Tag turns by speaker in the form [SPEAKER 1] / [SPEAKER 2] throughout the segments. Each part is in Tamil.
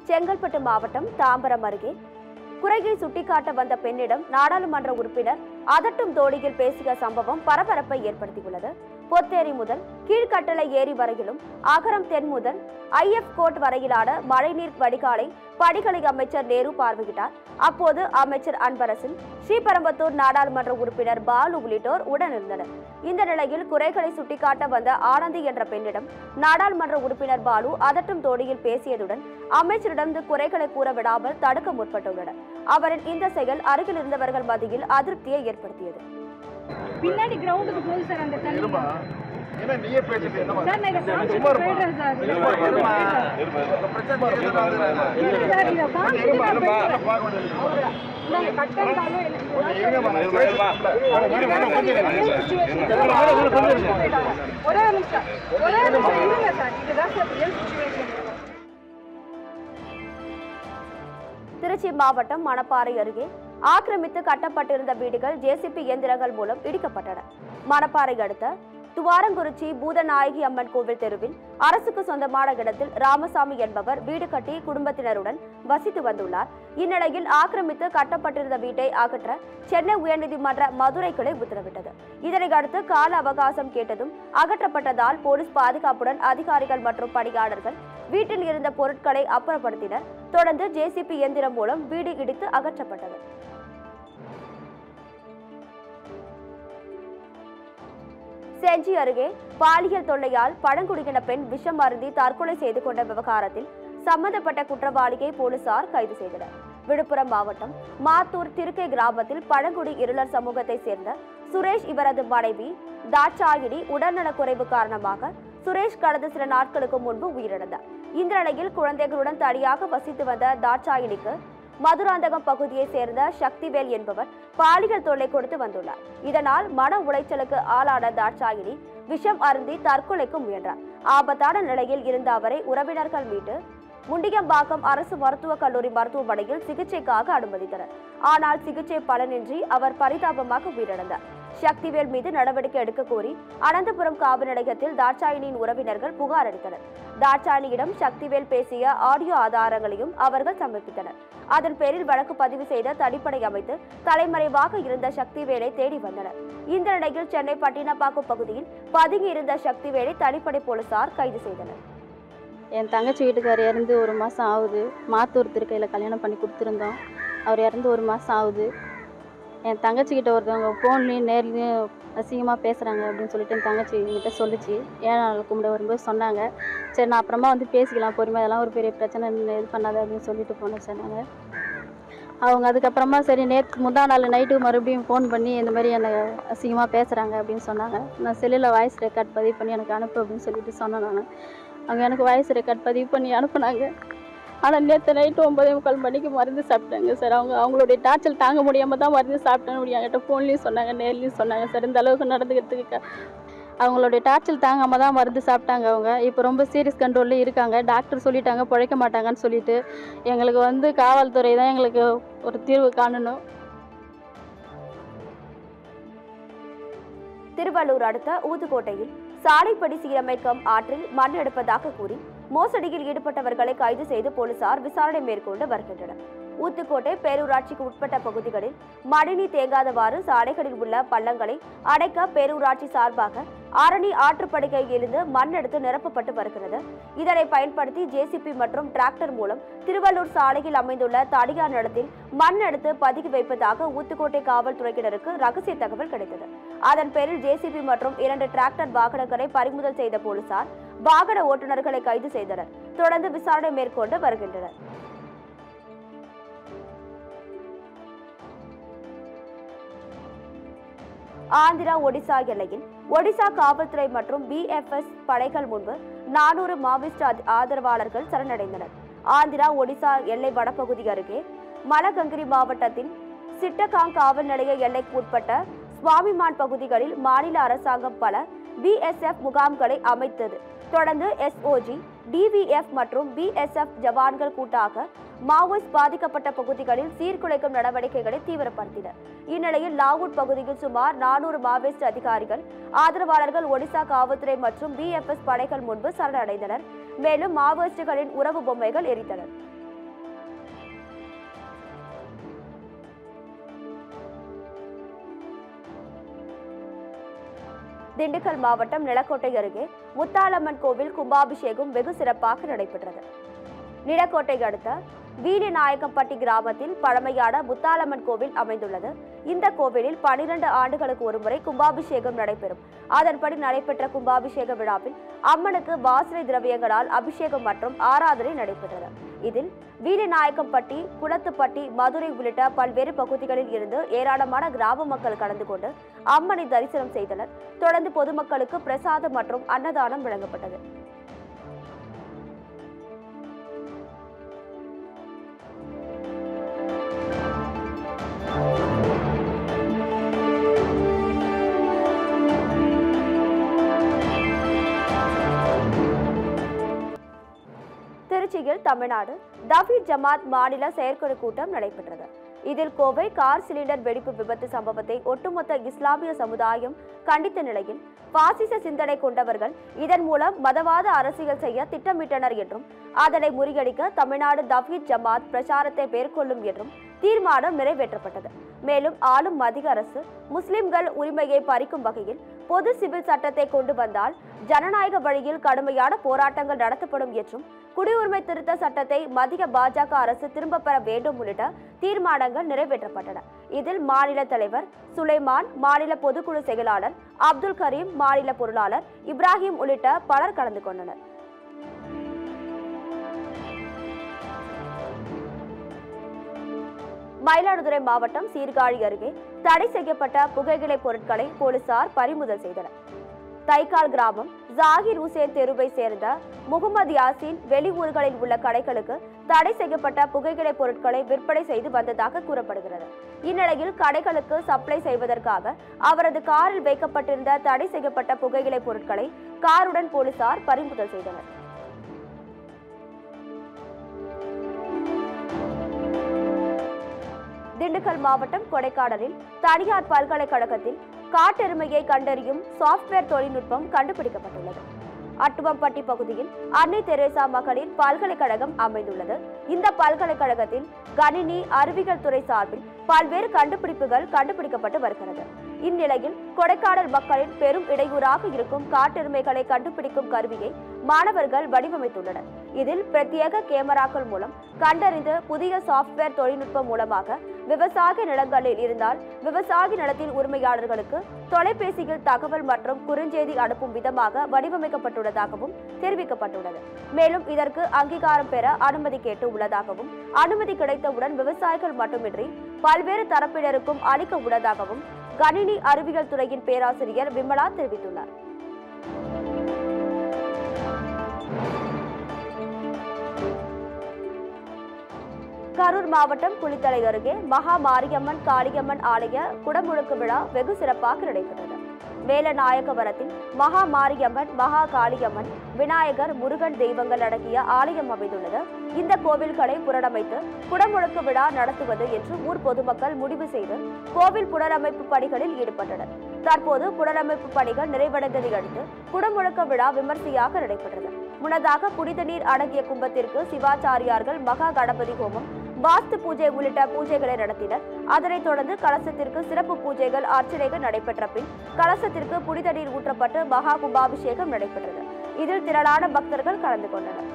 [SPEAKER 1] செங்கல்பட்டு மாவட்டம் தாம்பரம் அருகே குறையை சுட்டிக்காட்ட வந்த பெண்ணிடம் நாடாளுமன்ற உறுப்பினர் அதட்டும் தோழியில் பேசிய சம்பவம் பரபரப்பை ஏற்படுத்தியுள்ளது பொத்தேரி முதல் கீழ்கட்டளை ஏரி வரையிலும் அகரம் தென் முதல் ஐஎஃப் கோட் வரையிலான மழைநீர் வடிகாலை படிகளை அமைச்சர் நேரு பார்வையிட்டார் அப்போது அமைச்சர் அன்பரசன் ஸ்ரீபெரும்பத்தூர் நாடாளுமன்ற உறுப்பினர் பாலு உள்ளிட்டோர் உடனிருந்தனர் இந்த நிலையில் குறைகளை சுட்டிக்காட்ட வந்த ஆனந்தி என்ற பெண்ணிடம் நாடாளுமன்ற உறுப்பினர் பாலு அதட்டும் தோடியில் பேசியதுடன் அமைச்சரிடம் குறைகளை கூற விடாமல் தடுக்க முற்பட்டுள்ளனர் அவரின் இந்த செயல் அருகில் இருந்தவர்கள் மத்தியில் அதிருப்தியை ஏற்படுத்தியது
[SPEAKER 2] பின்னாடி கிரவுண்டுக்கு போகுது சார் அந்த தண்ணி
[SPEAKER 3] இருமா ஏன்னா நீயே பேசிட்டு என்னமா
[SPEAKER 2] சார் நான் இதை காமிச்சிட்டு
[SPEAKER 3] சும்மா இருமா.
[SPEAKER 2] போயிடுறேன் சார்
[SPEAKER 3] இருமா, இருமா. பிரச்சனை எதுவும் வந்து
[SPEAKER 2] இல்லை சார் இதை காமிச்சிட்டு
[SPEAKER 3] இருமா,
[SPEAKER 2] நான்
[SPEAKER 3] இருமா.
[SPEAKER 2] போயிடுறேன்
[SPEAKER 3] பார்க்க வேண்டியது.
[SPEAKER 2] நாங்கள் கட்டண்டாலும்
[SPEAKER 3] இருங்கம்மா, நான்
[SPEAKER 2] ஒரே ஒரு நிமிஷம் ஒரே ஒரு நிமிஷம் இருங்க சார் இதுதான் சார் ரியல் சுச்சுவேஷன்
[SPEAKER 1] திருச்சி மாவட்டம் மணப்பாறை அருகே ஆக்கிரமித்து கட்டப்பட்டிருந்த வீடுகள் ஜேசிபி இயந்திரங்கள் மூலம் இடிக்கப்பட்டன மணப்பாறை அடுத்த துவாரங்குறிச்சி பூதநாயகி அம்மன் கோவில் தெருவில் அரசுக்கு சொந்தமான இடத்தில் ராமசாமி என்பவர் வீடு கட்டி குடும்பத்தினருடன் வசித்து வந்துள்ளார் இந்நிலையில் ஆக்கிரமித்து கட்டப்பட்டிருந்த வீட்டை அகற்ற சென்னை உயர்நீதிமன்ற மதுரை கிளை உத்தரவிட்டது இதனை அடுத்து கால அவகாசம் கேட்டதும் அகற்றப்பட்டதால் போலீஸ் பாதுகாப்புடன் அதிகாரிகள் மற்றும் பணியாளர்கள் வீட்டில் இருந்த பொருட்களை அப்புறப்படுத்தினர் தொடர்ந்து ஜேசிபி இயந்திரம் மூலம் வீடு இடித்து அகற்றப்பட்டது செஞ்சி அருகே பாலியல் தொல்லையால் பழங்குடியின பெண் விஷம் அருந்தி தற்கொலை செய்து கொண்ட விவகாரத்தில் சம்பந்தப்பட்ட குற்றவாளியை போலீசார் கைது செய்தனர் விழுப்புரம் மாவட்டம் மாத்தூர் திருக்கை கிராமத்தில் பழங்குடி இருளர் சமூகத்தை சேர்ந்த சுரேஷ் இவரது மனைவி தாட்சாயினி உடல்நலக்குறைவு காரணமாக சுரேஷ் கடந்த சில நாட்களுக்கு முன்பு உயிரிழந்தார் இந்த நிலையில் குழந்தைகளுடன் தனியாக வசித்து வந்த தாட்சாயினிக்கு மதுராந்தகம் பகுதியைச் சேர்ந்த சக்திவேல் என்பவர் பாலியல் தொல்லை கொடுத்து வந்துள்ளார் இதனால் மன உளைச்சலுக்கு ஆளான தாட்சாயினி விஷம் அருந்தி தற்கொலைக்கு முயன்றார் ஆபத்தான நிலையில் இருந்த அவரை உறவினர்கள் மீட்டு முண்டியம்பாக்கம் அரசு மருத்துவக் கல்லூரி மருத்துவமனையில் சிகிச்சைக்காக அனுமதித்தனர் ஆனால் சிகிச்சை பலனின்றி அவர் பரிதாபமாக உயிரிழந்தார் சக்திவேல் மீது நடவடிக்கை எடுக்க கோரி அனந்தபுரம் காவல் நிலையத்தில் தாட்சாயினியின் உறவினர்கள் புகார் அளித்தனர் தாட்சாயினியிடம் சக்திவேல் பேசிய ஆடியோ ஆதாரங்களையும் அவர்கள் சமர்ப்பித்தனர் அதன் பேரில் வழக்கு பதிவு செய்த தனிப்படை அமைத்து தலைமறைவாக இருந்த சக்திவேலை தேடி வந்தனர் இந்த நிலையில் சென்னை பட்டினப்பாக்கம் பகுதியில் பதுங்கி இருந்த சக்திவேலை தனிப்படை போலீசார் கைது செய்தனர்
[SPEAKER 4] என் தங்கச்சி வீட்டுக்கார் இறந்து ஒரு மாதம் ஆகுது மாத்தூர் திருக்கையில் கல்யாணம் பண்ணி கொடுத்துருந்தோம் அவர் இறந்து ஒரு மாதம் ஆகுது என் தங்கச்சிக்கிட்ட ஒருத்தவங்க ஃபோன்லேயும் நேர்லேயும் அசிங்கமாக பேசுகிறாங்க அப்படின்னு சொல்லிட்டு என் தங்கச்சி என்கிட்ட சொல்லிச்சு ஏழு நாள் கும்பிட வரும்போது சொன்னாங்க சரி நான் அப்புறமா வந்து பேசிக்கலாம் பொறுமையாக அதெல்லாம் ஒரு பெரிய பிரச்சனை நீ இது பண்ணாத அப்படின்னு சொல்லிட்டு போனேன் சொன்னாங்க அவங்க அதுக்கப்புறமா சரி நேற்று முந்தா நாள் நைட்டு மறுபடியும் ஃபோன் பண்ணி இந்த மாதிரி என்னை அசிங்கமாக பேசுகிறாங்க அப்படின்னு சொன்னாங்க நான் செல்லில் வாய்ஸ் ரெக்கார்ட் பதிவு பண்ணி எனக்கு அனுப்பு அப்படின்னு சொல்லிட்டு சொன்னேன் நான் அவங்க எனக்கு வாய்ஸ் ரெக்கார்ட் பதிவு பண்ணி அனுப்புனாங்க ஆனால் நேற்று நைட்டு ஒம்பதே முக்கால் மணிக்கு மருந்து சாப்பிட்டாங்க சார் அவங்க அவங்களுடைய டார்ச்சல் தாங்க முடியாமல் தான் மருந்து சாப்பிட்டேன்னு முடியும் என்கிட்ட ஃபோன்லேயும் சொன்னாங்க நேர்லேயும் சொன்னாங்க சார் இந்த அளவுக்கு நடந்துக்கிறதுக்கு க- அவங்களுடைய டார்ச்சல் தாங்காமல் தான் மருந்து சாப்பிட்டாங்க அவங்க இப்போ ரொம்ப சீரியஸ் கண்ட்ரோலில் இருக்காங்க டாக்டர் சொல்லிட்டாங்க பிழைக்க மாட்டாங்கன்னு சொல்லிட்டு எங்களுக்கு வந்து காவல்துறை தான் எங்களுக்கு ஒரு தீர்வு காணணும்
[SPEAKER 1] திருவள்ளூர் அடுத்த ஊத்துக்கோட்டையில் சாலைப்படி சீரமைக்கும் ஆற்றில் மண் எடுப்பதாக கூறி மோசடியில் ஈடுபட்டவர்களை கைது செய்து போலீசார் விசாரணை மேற்கொண்டு வருகின்றனர் ஊத்துக்கோட்டை பேரூராட்சிக்கு உட்பட்ட பகுதிகளில் மழைநீர் தேங்காதவாறு சாலைகளில் உள்ள பள்ளங்களை அடைக்க பேரூராட்சி சார்பாக ஆரணி ஆற்றுப்படுகையிலிருந்து மண் எடுத்து நிரப்பப்பட்டு வருகிறது இதனை பயன்படுத்தி ஜேசிபி மற்றும் டிராக்டர் மூலம் திருவள்ளூர் சாலையில் அமைந்துள்ள தடியார் நிலத்தில் மண் எடுத்து பதுக்கி வைப்பதாக ஊத்துக்கோட்டை காவல்துறையினருக்கு ரகசிய தகவல் கிடைத்தது அதன் பேரில் ஜேசிபி மற்றும் இரண்டு டிராக்டர் வாகனங்களை பறிமுதல் செய்த போலீசார் வாகன ஓட்டுநர்களை கைது செய்தனர் தொடர்ந்து விசாரணை மேற்கொண்டு வருகின்றனர் ஆந்திரா ஒடிசா எல்லையில் ஒடிசா காவல்துறை மற்றும் பிஎஃப்எஸ் படைகள் முன்பு நானூறு மாவோயிஸ்ட் ஆத- ஆதரவாளர்கள் சரணடைந்தனர் ஆந்திரா ஒடிசா எல்லை வடபகுதி அருகே மலகங்கிரி மாவட்டத்தின் சிட்டகாங் காவல் நிலைய எல்லைக்கு உட்பட்ட சுவாமிமான் பகுதிகளில் மாநில அரசாங்கம் பல பிஎஸ்எஃப் முகாம்களை அமைத்தது தொடர்ந்து எஸ்ஓஜி டிவிஎஃப் மற்றும் பிஎஸ்எஃப் ஜவான்கள் கூட்டாக மாவோயிஸ்ட் பாதிக்கப்பட்ட பகுதிகளில் சீர்குலைக்கும் நடவடிக்கைகளை தீவிரப்படுத்தினர் இந்நிலையில் லாவூட் பகுதியில் சுமார் நானூறு மாவோயிஸ்ட் அதிகாரிகள் ஆதரவாளர்கள் ஒடிசா காவல்துறை மற்றும் பிஎஃப்எஸ் படைகள் முன்பு சரணடைந்தனர் மேலும் மாவோயிஸ்டுகளின் உறவு பொம்மைகள் எரித்தனர் திண்டுக்கல் மாவட்டம் நிலக்கோட்டை அருகே முத்தாலம்மன் கோவில் கும்பாபிஷேகம் வெகு சிறப்பாக நடைபெற்றது நிலக்கோட்டை அடுத்த வீரநாயக்கம்பட்டி கிராமத்தில் பழமையான முத்தாலம்மன் கோவில் அமைந்துள்ளது இந்த கோவிலில் பனிரெண்டு ஆண்டுகளுக்கு ஒருமுறை கும்பாபிஷேகம் நடைபெறும் அதன்படி நடைபெற்ற கும்பாபிஷேக விழாவில் அம்மனுக்கு வாசனை திரவியங்களால் அபிஷேகம் மற்றும் ஆராதனை நடைபெற்றது இதில் வீரநாயக்கம்பட்டி குளத்துப்பட்டி மதுரை உள்ளிட்ட பல்வேறு பகுதிகளில் இருந்து ஏராளமான கிராம மக்கள் கலந்து கொண்டு அம்மனை தரிசனம் செய்தனர் தொடர்ந்து பொதுமக்களுக்கு பிரசாதம் மற்றும் அன்னதானம் வழங்கப்பட்டது திருச்சியில் தமிழ்நாடு தஃபீத் ஜமாத் மாநில செயற்குழு கூட்டம் நடைபெற்றது இதில் கோவை கார் சிலிண்டர் வெடிப்பு விபத்து சம்பவத்தை ஒட்டுமொத்த இஸ்லாமிய சமுதாயம் கண்டித்த நிலையில் பாசிச சிந்தனை கொண்டவர்கள் இதன் மூலம் மதவாத அரசியல் செய்ய திட்டமிட்டனர் என்றும் அதனை முறியடிக்க தமிழ்நாடு தஃபீத் ஜமாத் பிரச்சாரத்தை மேற்கொள்ளும் என்றும் தீர்மானம் நிறைவேற்றப்பட்டது மேலும் ஆளும் மத்திய அரசு முஸ்லிம்கள் உரிமையை பறிக்கும் வகையில் பொது சிவில் சட்டத்தை கொண்டு வந்தால் ஜனநாயக வழியில் கடுமையான போராட்டங்கள் நடத்தப்படும் என்றும் குடியுரிமை திருத்த சட்டத்தை மத்திய பாஜக அரசு திரும்ப பெற வேண்டும் உள்ளிட்ட தீர்மானங்கள் நிறைவேற்றப்பட்டன இதில் மாநில தலைவர் சுலைமான் மாநில பொதுக்குழு செயலாளர் அப்துல் கரீம் மாநில பொருளாளர் இப்ராஹிம் உள்ளிட்ட பலர் கலந்து கொண்டனர் மயிலாடுதுறை மாவட்டம் சீர்காழி அருகே தடை செய்யப்பட்ட புகையிலை பொருட்களை போலீசார் பறிமுதல் செய்தனர் தைக்கால் கிராமம் ஜாகிர் ஹுசேன் தெருவை சேர்ந்த முகமது யாசின் வெளியூர்களில் உள்ள கடைகளுக்கு தடை செய்யப்பட்ட புகையிலை பொருட்களை விற்பனை செய்து வந்ததாக கூறப்படுகிறது இந்நிலையில் கடைகளுக்கு சப்ளை செய்வதற்காக அவரது காரில் வைக்கப்பட்டிருந்த தடை செய்யப்பட்ட புகையிலை பொருட்களை காருடன் போலீசார் பறிமுதல் செய்தனர் திண்டுக்கல் மாவட்டம் கொடைக்கானலில் தனியார் பல்கலைக்கழகத்தில் காட்டெருமையை கண்டறியும் சாஃப்ட்வேர் தொழில்நுட்பம் கண்டுபிடிக்கப்பட்டுள்ளது அட்டுவம்பட்டி பகுதியில் அன்னை தெரேசா மகளிர் பல்கலைக்கழகம் அமைந்துள்ளது இந்த பல்கலைக்கழகத்தில் கணினி அறிவியல் துறை சார்பில் பல்வேறு கண்டுபிடிப்புகள் கண்டுபிடிக்கப்பட்டு வருகிறது இந்நிலையில் கொடைக்கானல் மக்களின் பெரும் இடையூறாக இருக்கும் காட்டெருமைகளை கண்டுபிடிக்கும் கருவியை மாணவர்கள் வடிவமைத்துள்ளனர் இதில் பிரத்யேக கேமராக்கள் மூலம் கண்டறிந்து புதிய சாஃப்ட்வேர் தொழில்நுட்பம் மூலமாக விவசாய நிலங்களில் இருந்தால் விவசாய நிலத்தின் உரிமையாளர்களுக்கு தொலைபேசியில் தகவல் மற்றும் குறுஞ்செய்தி அனுப்பும் விதமாக வடிவமைக்கப்பட்டுள்ளதாகவும் தெரிவிக்கப்பட்டுள்ளது மேலும் இதற்கு அங்கீகாரம் பெற அனுமதி கேட்டு உள்ளதாகவும் அனுமதி கிடைத்தவுடன் விவசாயிகள் மட்டுமின்றி பல்வேறு தரப்பினருக்கும் அளிக்க உள்ளதாகவும் கணினி அறிவியல் துறையின் பேராசிரியர் விமலா தெரிவித்துள்ளார் கரூர் மாவட்டம் குளித்தலை அருகே மகா மாரியம்மன் காளியம்மன் ஆலய குடமுழுக்கு விழா வெகு சிறப்பாக நடைபெற்றது வேலநாயகவரத்தில் மகா மாரியம்மன் மகா காளியம்மன் விநாயகர் முருகன் தெய்வங்கள் அடங்கிய ஆலயம் அமைந்துள்ளது இந்த கோவில்களை புனரமைத்து குடமுழுக்கு விழா நடத்துவது என்று ஊர் பொதுமக்கள் முடிவு செய்து கோவில் புனரமைப்பு பணிகளில் ஈடுபட்டனர் தற்போது புனரமைப்பு பணிகள் நிறைவடைந்ததை அடுத்து குடமுழுக்க விழா விமர்சையாக நடைபெற்றது முன்னதாக புனித நீர் அடங்கிய கும்பத்திற்கு சிவாச்சாரியார்கள் மகா கணபதி ஹோமம் வாஸ்து பூஜை உள்ளிட்ட பூஜைகளை நடத்தினர் அதனைத் தொடர்ந்து கலசத்திற்கு சிறப்பு பூஜைகள் அர்ச்சனைகள் நடைபெற்ற பின் கலசத்திற்கு புனித நீர் ஊற்றப்பட்டு மகா கும்பாபிஷேகம் நடைபெற்றது இதில் திரளான பக்தர்கள் கலந்து கொண்டனர்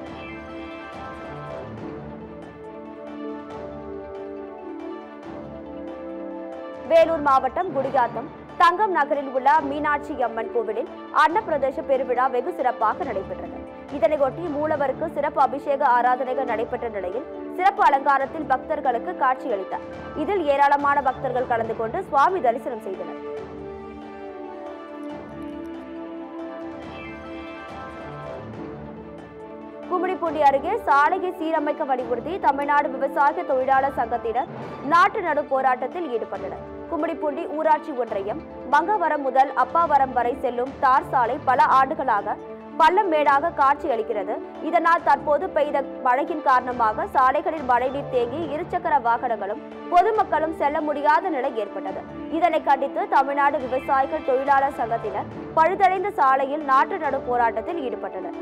[SPEAKER 1] வேலூர் மாவட்டம் குடியாத்தம் தங்கம் நகரில் உள்ள மீனாட்சி அம்மன் கோவிலில் அன்னப்பிரதேச பெருவிழா வெகு சிறப்பாக நடைபெற்றது இதனையொட்டி மூலவருக்கு சிறப்பு அபிஷேக ஆராதனைகள் நடைபெற்ற நிலையில் சிறப்பு அலங்காரத்தில் பக்தர்களுக்கு காட்சியளித்தார் இதில் ஏராளமான பக்தர்கள் கலந்து கொண்டு சுவாமி தரிசனம் செய்தனர் கும்மிடிப்பூண்டி அருகே சாலையை சீரமைக்க வலியுறுத்தி தமிழ்நாடு விவசாய தொழிலாளர் சங்கத்தினர் நாட்டு நடு போராட்டத்தில் ஈடுபட்டனர் கும்மிடிப்பூண்டி ஊராட்சி ஒன்றியம் மங்கவரம் முதல் அப்பாவரம் வரை செல்லும் தார் சாலை பல ஆண்டுகளாக பள்ளம் மேடாக காட்சி அளிக்கிறது இதனால் தற்போது பெய்த மழையின் காரணமாக சாலைகளில் மழைநீர் தேங்கி இருசக்கர வாகனங்களும் பொதுமக்களும் செல்ல முடியாத நிலை ஏற்பட்டது இதனை கண்டித்து தமிழ்நாடு விவசாயிகள் தொழிலாளர் சங்கத்தினர் பழுதடைந்த சாலையில் நாட்டு நடு போராட்டத்தில் ஈடுபட்டனர்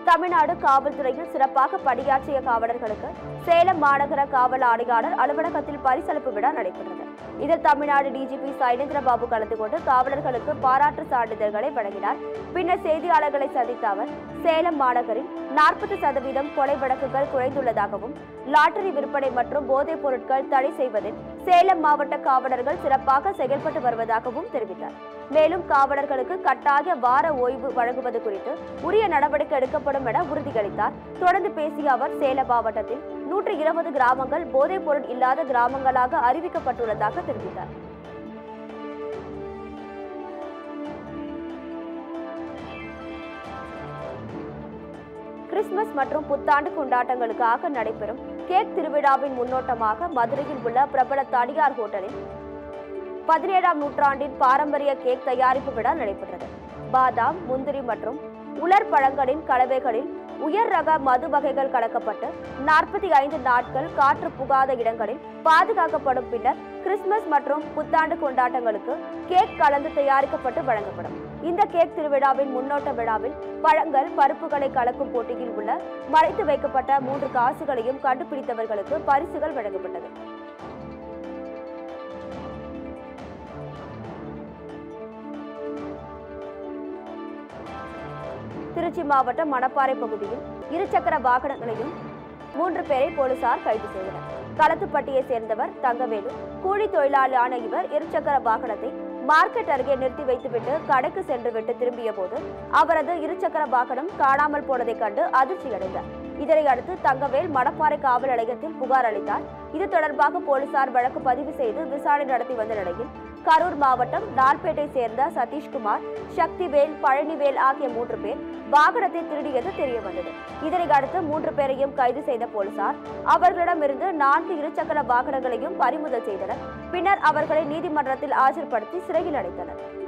[SPEAKER 1] தமிழ்நாடு காவல்துறையில் சிறப்பாக பணியாற்றிய காவலர்களுக்கு சேலம் மாநகர காவல் ஆணையாளர் அலுவலகத்தில் பரிசளிப்பு விழா நடைபெற்றது இதில் தமிழ்நாடு டிஜிபி சைலேந்திரபாபு கலந்து கொண்டு காவலர்களுக்கு பாராட்டு சான்றிதழ்களை வழங்கினார் பின்னர் செய்தியாளர்களை சந்தித்த அவர் சேலம் மாநகரில் நாற்பது சதவீதம் கொலை வழக்குகள் குறைந்துள்ளதாகவும் லாட்டரி விற்பனை மற்றும் போதைப் பொருட்கள் தடை செய்வதில் சேலம் மாவட்ட காவலர்கள் சிறப்பாக செயல்பட்டு வருவதாகவும் தெரிவித்தார் மேலும் காவலர்களுக்கு கட்டாய வார ஓய்வு வழங்குவது குறித்து உரிய நடவடிக்கை எடுக்கப்படும் என உறுதியளித்தார் தொடர்ந்து பேசிய அவர் சேலம் மாவட்டத்தில் நூற்றி இருபது கிராமங்கள் போதைப் பொருள் இல்லாத கிராமங்களாக அறிவிக்கப்பட்டுள்ளதாக தெரிவித்தார் கிறிஸ்துமஸ் மற்றும் புத்தாண்டு கொண்டாட்டங்களுக்காக நடைபெறும் கேக் திருவிழாவின் முன்னோட்டமாக மதுரையில் உள்ள பிரபல தனியார் ஹோட்டலில் பதினேழாம் நூற்றாண்டின் பாரம்பரிய கேக் தயாரிப்பு விழா நடைபெற்றது பாதாம் முந்திரி மற்றும் உலர் பழங்களின் கலவைகளில் உயர் ரக மது வகைகள் கலக்கப்பட்டு நாற்பத்தி ஐந்து நாட்கள் காற்று புகாத இடங்களில் பாதுகாக்கப்படும் பின்னர் கிறிஸ்துமஸ் மற்றும் புத்தாண்டு கொண்டாட்டங்களுக்கு கேக் கலந்து தயாரிக்கப்பட்டு வழங்கப்படும் இந்த கேக் திருவிழாவின் முன்னோட்ட விழாவில் பழங்கள் பருப்புகளை கலக்கும் போட்டியில் உள்ள மறைத்து வைக்கப்பட்ட மூன்று காசுகளையும் கண்டுபிடித்தவர்களுக்கு பரிசுகள் வழங்கப்பட்டது திருச்சி மாவட்டம் மணப்பாறை பகுதியில் இருசக்கர வாகனங்களையும் மூன்று பேரை போலீசார் கைது செய்தனர் களத்துப்பட்டியை சேர்ந்தவர் தங்கவேலு கூலி தொழிலாளியான இவர் இருசக்கர வாகனத்தை மார்க்கெட் அருகே நிறுத்தி வைத்துவிட்டு கடைக்கு சென்று விட்டு திரும்பிய போது அவரது இருசக்கர வாகனம் காணாமல் போனதைக் கண்டு அதிர்ச்சியடைந்தார் இதனை அடுத்து தங்கவேல் மணப்பாறை காவல் நிலையத்தில் புகார் அளித்தார் இது தொடர்பாக போலீசார் வழக்கு பதிவு செய்து விசாரணை நடத்தி வந்த நிலையில் கரூர் மாவட்டம் லால்பேட்டை சேர்ந்த சதீஷ்குமார் சக்திவேல் பழனிவேல் ஆகிய மூன்று பேர் வாகனத்தை திருடியது தெரிய வந்தது இதனை அடுத்து மூன்று பேரையும் கைது செய்த போலீசார் அவர்களிடமிருந்து நான்கு இருசக்கர வாகனங்களையும் பறிமுதல் செய்தனர் பின்னர் அவர்களை நீதிமன்றத்தில் ஆஜர்படுத்தி சிறையில் அடைத்தனர்